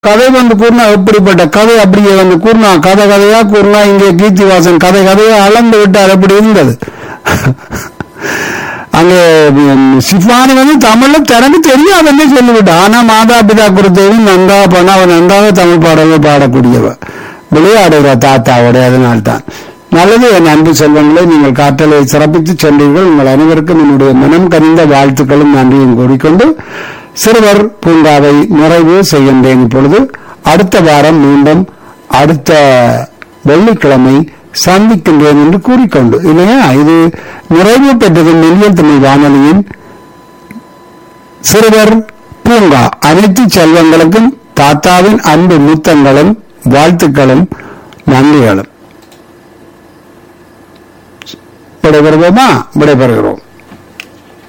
கதை வந்து கூறினா எப்படிப்பட்ட கதை அப்படியே வந்து கூறினா கதை கதையா கூறினா இங்கே கீர்த்திவாசன் கதை கதையா அளந்து விட்டார் அப்படி இருந்தது அங்கே ம், சிஃபானி வந்து தமிழ்ல தனக்கு தெரியாதுன்னு சொல்லிவிட்டா ஆனா மாதா பிதா குறித்தவன் நன்றாக பண்ண அவன் நன்றாக தமிழ் பாடல்கள் பாடக்கூடியவ விளையாடுகிற தாத்தாவோட அதனால்தான் நல்லது என் அன்பு செல்வங்களை நீங்கள் காற்றலை சிறப்பித்து சென்றீர்கள் உங்கள் அனைவருக்கும் என்னுடைய மனம் கனிந்த வாழ்த்துக்களும் நன்றியும் கூறிக்கொண்டு சிறுவர் பூங்காவை நிறைவு செய்கின்றேன் இப்பொழுது அடுத்த வாரம் மீண்டும் அடுத்த வெள்ளிக்கிழமை சந்திக்கின்றேன் என்று கூறிக்கொண்டு இல்லையா இது நிறைவு பெற்றது மில்லியன் தமிழ் வானொலியின் சிறுவர் பூங்கா அனைத்து செல்வங்களுக்கும் தாத்தாவின் அன்பு முத்தங்களும் வாழ்த்துக்களும் நன்றிகளும் விடைபெறுவோமா விடைபெறுகிறோம்